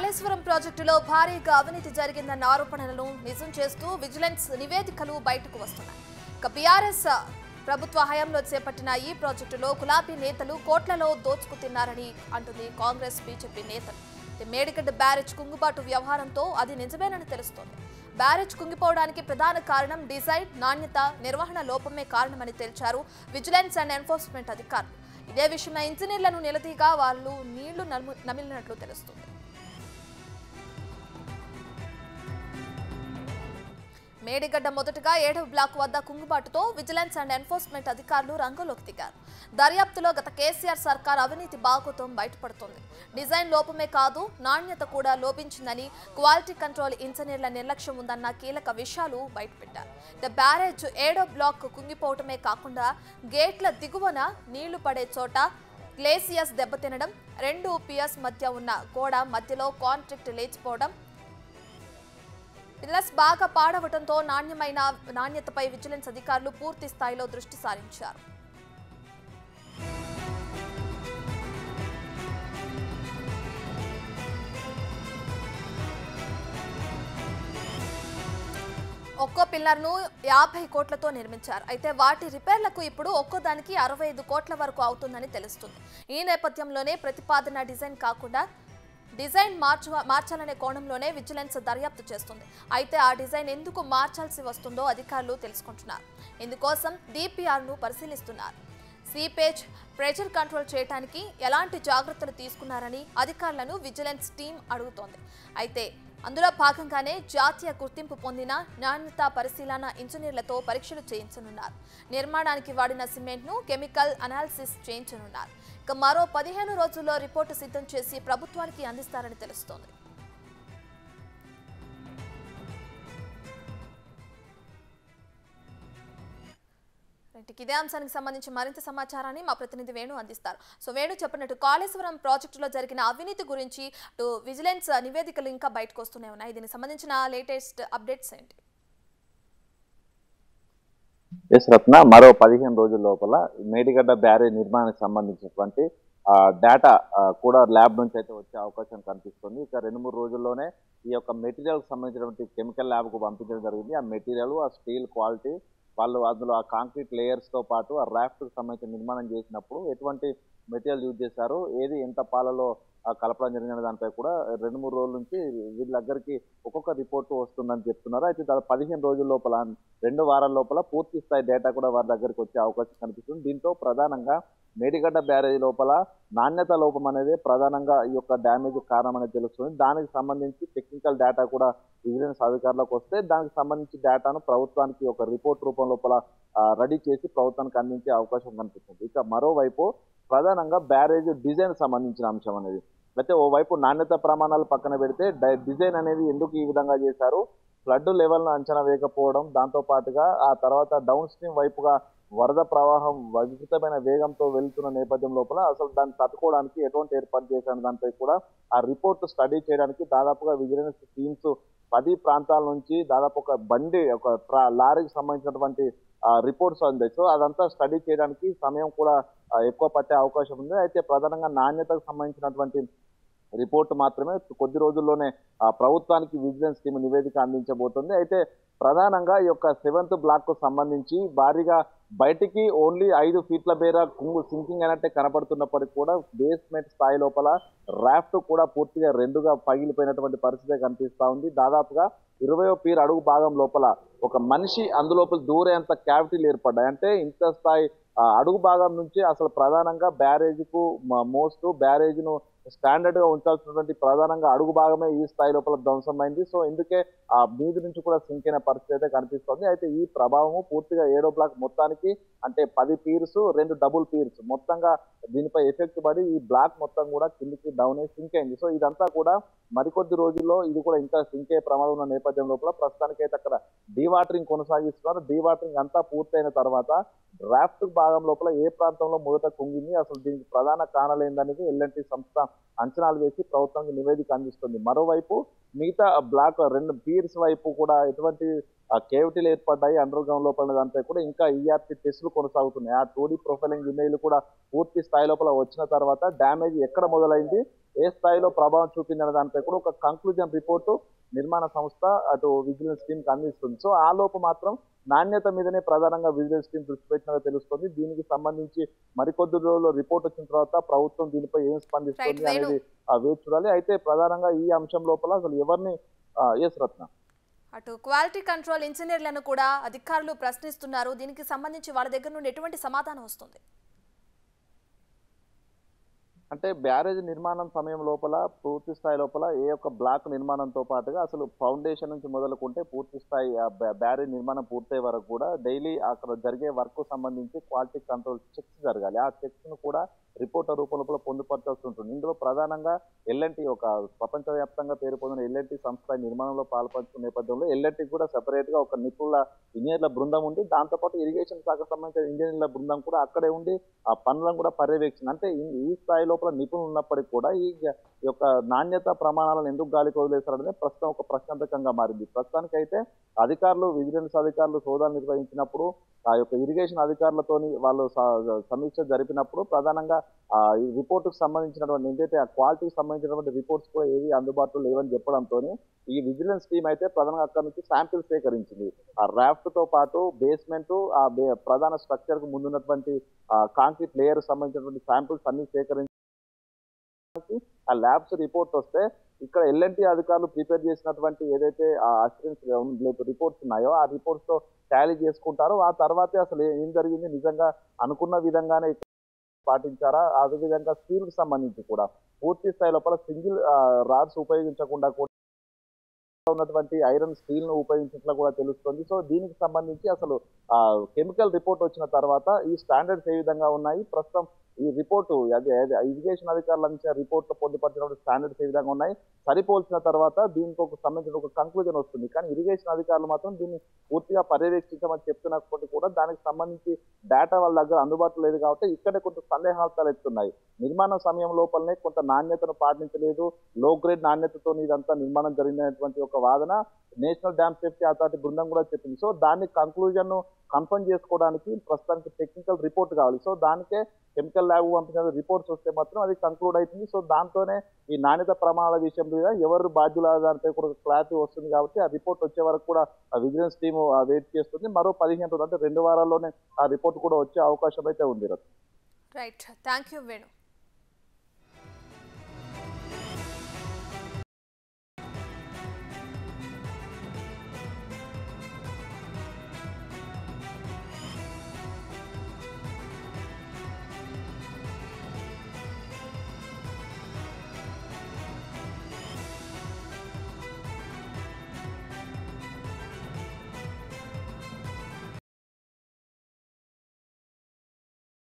కాళేశ్వరం ప్రాజెక్టులో భారీగా అవినీతి జరిగిందన్న ఆరోపణలను నిజం చేస్తూ విజిలెన్స్ నివేదికలు బయటకు వస్తున్నాయి ఇక బీఆర్ఎస్ ప్రభుత్వ హయాంలో చేపట్టిన ఈ ప్రాజెక్టులో గులాబీ నేతలు కోట్లలో దోచుకు తిన్నారని అంటుంది కాంగ్రెస్ బీజేపీ నేతలు ఇది మేడిగడ్డ బ్యారేజ్ కుంగుబాటు వ్యవహారంతో అది నిజమేనని తెలుస్తోంది బ్యారేజ్ కుంగిపోవడానికి ప్రధాన కారణం డిజైన్ నాణ్యత నిర్వహణ లోపమే కారణమని తేల్చారు విజిలెన్స్ అండ్ ఎన్ఫోర్స్మెంట్ అధికారులు ఇదే విషయమై ఇంజనీర్లను నిలదీగా వాళ్ళు నీళ్లు నమ్ము- నమిలినట్లు తెలుస్తుంది మేడిగడ్డ మొదటగా ఏడవ బ్లాక్ వద్ద కుంగుబాటుతో విజిలెన్స్ అండ్ ఎన్ఫోర్స్మెంట్ అధికారులు రంగంలోకి దిగారు దర్యాప్తులో గత కేసీఆర్ సర్కార్ అవినీతి బాగోతం బయటపడుతోంది డిజైన్ లోపమే కాదు నాణ్యత కూడా లోపించిందని క్వాలిటీ కంట్రోల్ ఇంజనీర్ల నిర్లక్ష్యం ఉందన్న కీలక విషయాలు బయటపెట్టారు ద బ్యారేజ్ ఏడో బ్లాక్ కుంగిపోవటమే కాకుండా గేట్ల దిగువన నీళ్లు పడే చోట గ్లేసియస్ దెబ్బతినడం రెండు పియర్స్ మధ్య ఉన్న గోడ మధ్యలో కాంట్రాక్ట్ లేచిపోవడం పిల్లర్స్ బాగా పాడవటంతో నాణ్యమైన నాణ్యతపై విజిలెన్స్ అధికారులు పూర్తి స్థాయిలో దృష్టి సారించారు ఒక్కో పిల్లర్ను యాభై కోట్లతో నిర్మించారు అయితే వాటి రిపేర్లకు ఇప్పుడు ఒక్కో దానికి అరవై ఐదు కోట్ల వరకు అవుతుందని తెలుస్తుంది ఈ నేపథ్యంలోనే ప్రతిపాదన డిజైన్ కాకుండా డిజైన్ మార్చ మార్చాలనే కోణంలోనే విజిలెన్స్ దర్యాప్తు చేస్తుంది అయితే ఆ డిజైన్ ఎందుకు మార్చాల్సి వస్తుందో అధికారులు తెలుసుకుంటున్నారు ఇందుకోసం డిపిఆర్ను పరిశీలిస్తున్నారు సీపేజ్ ప్రెషర్ కంట్రోల్ చేయడానికి ఎలాంటి జాగ్రత్తలు తీసుకున్నారని అధికారులను విజిలెన్స్ టీం అడుగుతోంది అయితే అందులో భాగంగానే జాతీయ గుర్తింపు పొందిన నాణ్యత పరిశీలన ఇంజనీర్లతో పరీక్షలు చేయించనున్నారు నిర్మాణానికి వాడిన సిమెంట్ను కెమికల్ అనాలిసిస్ చేయించనున్నారు ఇక మరో పదిహేను రోజుల్లో రిపోర్టు సిద్ధం చేసి ప్రభుత్వానికి అందిస్తారని తెలుస్తోంది రైట్, ఇదే అంశానికి సంబంధించి మరింత సమాచారాన్ని మా ప్రతినిధి వేణు అందిస్తారు సో వేణు చెప్పినట్టు కాళేశ్వరం ప్రాజెక్టులో జరిగిన అవినీతి గురించి అటు విజిలెన్స్ నివేదికలు ఇంకా బయటకు వస్తూనే ఉన్నాయి దీనికి సంబంధించిన లేటెస్ట్ అప్డేట్స్ ఏంటి ఎస్ రత్న మరో పదిహేను రోజుల లోపల మేడిగడ్డ బ్యారేజ్ నిర్మాణానికి సంబంధించినటువంటి డేటా కూడా ల్యాబ్ నుంచి అయితే వచ్చే అవకాశం కనిపిస్తుంది ఇక రెండు మూడు రోజుల్లోనే ఈ యొక్క మెటీరియల్కి సంబంధించినటువంటి కెమికల్ ల్యాబ్కు పంపించడం జరిగింది ఆ మెటీరియల్ ఆ స్టీల్ క్వాలిటీ వాళ్ళు అందులో ఆ కాంక్రీట్ లేయర్స్తో పాటు ఆ రాఫ్ట్కి సంబంధించిన నిర్మాణం చేసినప్పుడు ఎటువంటి మెటీరియల్ యూజ్ చేశారు ఏది ఎంత పాలలో ఆ, కలపడం జరిగిన దానిపై కూడా రెండు మూడు రోజుల నుంచి వీళ్ళ దగ్గరికి ఒక్కొక్క రిపోర్టు వస్తుందని చెప్తున్నారు అయితే దాదాపు పదిహేను రోజుల లోపల రెండు వారాల లోపల పూర్తి స్థాయి డేటా కూడా వారి దగ్గరికి వచ్చే అవకాశం కనిపిస్తుంది దీంతో ప్రధానంగా మేడిగడ్డ బ్యారేజ్ లోపల నాణ్యత లోపం అనేది ప్రధానంగా ఈ యొక్క డ్యామేజ్ కారణం అనేది తెలుస్తుంది దానికి సంబంధించి టెక్నికల్ డేటా కూడా విజిలెన్స్ అధికారులకు వస్తే దానికి సంబంధించి డేటాను ప్రభుత్వానికి ఒక రిపోర్ట్ రూపం లోపల రెడీ చేసి ప్రభుత్వానికి అందించే అవకాశం కనిపిస్తుంది ఇక మరోవైపు ప్రధానంగా బ్యారేజ్ డిజైన్ సంబంధించిన అంశం అనేది అయితే ఓవైపు నాణ్యత ప్రమాణాలు పక్కన పెడితే డై- డిజైన్ అనేది ఎందుకు ఈ విధంగా చేశారు ఫ్లడ్ లెవెల్ను అంచనా వేయకపోవడం దాంతో పాటుగా ఆ తర్వాత డౌన్ స్ట్రీమ్ వైపుగా వరద ప్రవాహం విపరీతమైన వేగంతో వెళ్తున్న నేపథ్యం లోపల అసలు దాన్ని తట్టుకోవడానికి ఎటువంటి ఏర్పాటు చేశాను దానిపై కూడా ఆ రిపోర్ట్ స్టడీ చేయడానికి దాదాపుగా విజిలెన్స్ టీమ్స్ పది ప్రాంతాల నుంచి దాదాపు ఒక బండి ఒక ట్రా- లారీకి సంబంధించినటువంటి రిపోర్ట్స్ అందాయి సో అదంతా స్టడీ చేయడానికి సమయం కూడా ఆ, ఎక్కువ పట్టే అవకాశం ఉంది అయితే ప్రధానంగా నాణ్యతకు సంబంధించినటువంటి రిపోర్ట్ మాత్రమే కొద్ది రోజుల్లోనే ఆ, ప్రభుత్వానికి విజిలెన్స్ టీం నివేదిక అందించబోతుంది అయితే ప్రధానంగా ఈ యొక్క సెవెంత్ బ్లాక్ కు సంబంధించి భారీగా బయటికి ఓన్లీ ఐదు ఫీట్ల మేర కుంగు సింకింగ్ అయినట్టే కనపడుతున్నప్పటికీ కూడా బేస్మెంట్ స్థాయి లోపల రాఫ్ట్ కూడా పూర్తిగా రెండుగా పగిలిపోయినటువంటి పరిస్థితి కనిపిస్తా ఉంది దాదాపుగా ఇరవయో పీర్ అడుగు భాగం లోపల ఒక మనిషి అందులోపల దూరేంత క్యావిటీలు ఏర్పడ్డాయి అంటే ఇంత స్థాయి ఆ, అడుగు భాగం నుంచి అసలు ప్రధానంగా బ్యారేజ్ కు మోస్ట్ బ్యారేజ్ ను స్టాండర్డ్ గా ఉంచాల్సినటువంటి ప్రధానంగా అడుగు భాగమే ఈ స్థాయి లోపల ధ్వంసమైంది సో ఇందుకే ఆ మీది నుంచి కూడా సింక్ అయిన పరిస్థితి అయితే కనిపిస్తుంది అయితే ఈ ప్రభావము పూర్తిగా ఏడో బ్లాక్ మొత్తానికి అంటే పది పీర్స్ రెండు డబుల్ పీర్స్ మొత్తంగా దీనిపై ఎఫెక్ట్ పడి ఈ బ్లాక్ మొత్తం కూడా కిందికి డౌన్ అయి సింక్ అయింది సో ఇదంతా కూడా మరికొద్ది రోజుల్లో ఇది కూడా ఇంకా సింక్ అయ్యే ప్రమాదం ఉన్న నేపథ్యం లోపల ప్రస్తుతానికి అయితే అక్కడ డీవాటరింగ్ కొనసాగిస్తున్నారు డీవాటరింగ్ అంతా పూర్తయిన తర్వాత డ్రాఫ్ట్ భాగం లోపల ఏ ప్రాంతంలో మొదట కుంగింది అసలు దీనికి ప్రధాన కారణాలు ఏందనేది ఎల్ఎన్టీ సంస్థ అంచనాలు వేసి ప్రభుత్వానికి నివేదిక అందిస్తుంది మరోవైపు మిగతా బ్లాక్ రెండు పీర్స్ వైపు కూడా ఎటువంటి కేవిటీలు ఏర్పడ్డాయి అండర్ గ్రౌండ్ లోపల దానిపై కూడా ఇంకా ఈఆర్పి టెస్టులు కొనసాగుతున్నాయి ఆ టూ ప్రొఫైలింగ్ ఇమేజ్ కూడా పూర్తి స్థాయి లోపల వచ్చిన తర్వాత డ్యామేజ్ ఎక్కడ మొదలైంది ఏ స్థాయిలో ప్రభావం చూపిందనే దానిపై కూడా ఒక కంక్లూజన్ రిపోర్టు నిర్మాణ సంస్థ అటు విజిలెన్స్ టీమ్ కి అందిస్తుంది సో ఆ లోపు మాత్రం నాణ్యత మీదనే ప్రధానంగా విజిలెన్స్ టీం దృష్టి పెట్టినట్టు తెలుస్తుంది దీనికి సంబంధించి మరికొద్ది రోజుల్లో రిపోర్ట్ వచ్చిన తర్వాత ప్రభుత్వం దీనిపై ఏం స్పందిస్తుంది Right, వేణు. అనేది ఆ, వేచి చూడాలి అయితే ప్రధానంగా ఈ అంశం లోపల అసలు ఎవరిని ఎస్ రత్న అటు క్వాలిటీ కంట్రోల్ ఇంజనీర్లను కూడా అధికారులు ప్రశ్నిస్తున్నారు దీనికి సంబంధించి వాళ్ళ దగ్గర నుండి ఎటువంటి సమాధానం వస్తుంది అంటే బ్యారేజ్ నిర్మాణం సమయం లోపల పూర్తి స్థాయి లోపల ఏ ఒక్క బ్లాక్ నిర్మాణంతో పాటుగా అసలు ఫౌండేషన్ నుంచి మొదలుకుంటే పూర్తి స్థాయి ఆ బ్యా- బ్యారేజ్ నిర్మాణం పూర్తయ్యే వరకు కూడా డైలీ అక్కడ జరిగే వర్క్ సంబంధించి క్వాలిటీ కంట్రోల్ చెక్స్ జరగాలి ఆ చెక్స్ ను కూడా రిపోర్టర్ రూపంలో పొందుపరచాల్సి ఉంటుంది ఇందులో ప్రధానంగా ఎల్ఎన్టీ ఒక ప్రపంచవ్యాప్తంగా పేరు పొందిన ఎల్ఎన్టీ సంస్థ ఈ నిర్మాణంలో పాల్పంచుకున్న నేపథ్యంలో ఎల్ఎన్టీ కూడా సెపరేట్ గా ఒక నిపుణుల ఇంజనీర్ల బృందం ఉంది దాంతోపాటు ఇరిగేషన్ శాఖకు సంబంధించిన ఇంజనీర్ల బృందం కూడా అక్కడే ఉండి ఆ పనులను కూడా పర్యవేక్షణ అంటే ఈ- ఈ స్థాయి లోపల నిపుణులు ఉన్నప్పటికీ కూడా ఈ ఈ యొక్క నాణ్యత ప్రమాణాలను ఎందుకు గాలికి వదిలేశారనేది ప్రస్తుతం ఒక ప్రశ్నార్థకంగా మారింది ప్రస్తుతానికి అయితే అధికారులు విజిలెన్స్ అధికారులు సోదాలు నిర్వహించినప్పుడు ఆ యొక్క ఇరిగేషన్ అధికారులతోని వాళ్ళు స- సమీక్ష జరిపినప్పుడు ప్రధానంగా ఆ ఈ రిపోర్టుకు సంబంధించినటువంటి ఏంటంటే ఆ క్వాలిటీకి సంబంధించినటువంటి రిపోర్ట్స్ కూడా ఏవి అందుబాటులో లేవని చెప్పడంతో ఈ విజిలెన్స్ టీమ్ అయితే ప్రధానంగా అక్కడ నుంచి శాంపిల్ సేకరించింది ఆ రాఫ్ట్ తో పాటు బేస్మెంట్ ఆ బే- ప్రధాన స్ట్రక్చర్ కు ముందున్నటువంటి ఆ కాంక్రీట్ లేయర్ సంబంధించినటువంటి శాంపిల్స్ అన్ని సేకరించి ఆ ల్యాబ్స్ రిపోర్ట్ వస్తే ఇక్కడ ఎల్ఎన్టీ అధికారులు ప్రిపేర్ చేసినటువంటి ఏదైతే ఆ అసిస్టెన్స్ రిపోర్ట్స్ ఉన్నాయో ఆ రిపోర్ట్స్ తో టాలీ చేసుకుంటారో ఆ తర్వాతే అసలు ఏ- ఏం జరిగింది నిజంగా అనుకున్న విధంగానే పాటించారా అదే విధంగా స్టీల్ కి సంబంధించి కూడా పూర్తి స్థాయి లోపల సింగిల్ రాడ్స్ ఉపయోగించకుండా కూడా ఉన్నటువంటి ఐరన్ స్టీల్ ను ఉపయోగించినట్లు కూడా తెలుస్తుంది సో దీనికి సంబంధించి అసలు ఆ కెమికల్ రిపోర్ట్ వచ్చిన తర్వాత ఈ స్టాండర్డ్స్ ఏ విధంగా ఉన్నాయి ప్రస్తుతం ఈ రిపోర్టు అదే అదే ఇరిగేషన్ అధికారుల నుంచి రిపోర్ట్ పొందుపరిచినటువంటి స్టాండర్డ్స్ ఏ విధంగా ఉన్నాయి సరిపోల్చిన తర్వాత దీనికి ఒక సంబంధించిన ఒక కంక్లూజన్ వస్తుంది కానీ ఇరిగేషన్ అధికారులు మాత్రం దీన్ని పూర్తిగా పర్యవేక్షించమని చెప్తున్నప్పటికీ కూడా దానికి సంబంధించి డేటా వాళ్ళ దగ్గర అందుబాటులో లేదు కాబట్టి ఇక్కడే కొంత సందేహాలు తలెత్తున్నాయి నిర్మాణ సమయం లోపలనే కొంత నాణ్యతను పాటించలేదు లో గ్రేడ్ నాణ్యతతో ఇదంతా నిర్మాణం జరిగినటువంటి ఒక వాదన నేషనల్ డ్యామ్ సేఫ్టీ అథారిటీ బృందం కూడా చెప్పింది సో దాన్ని కంక్లూజన్ ను కన్ఫర్మ్ చేసుకోవడానికి ప్రస్తుతానికి టెక్నికల్ రిపోర్ట్ కావాలి సో దానికే కెమికల్ ల్యాబ్ పంపించిన రిపోర్ట్స్ వస్తే మాత్రం అది కంక్లూడ్ అవుతుంది సో దాంతోనే ఈ నాణ్యత ప్రమాణాల విషయం మీద ఎవరు బాధ్యుల దానిపై కూడా క్లారిటీ వస్తుంది కాబట్టి ఆ రిపోర్ట్ వచ్చే వరకు కూడా ఆ విజిలెన్స్ టీమ్ వెయిట్ చేస్తుంది మరో పదిహేను రోజులు అంటే రెండు వారాల్లోనే ఆ రిపోర్ట్ కూడా వచ్చే అవకాశం అయితే ఉంది Ratna. Right thank you Venu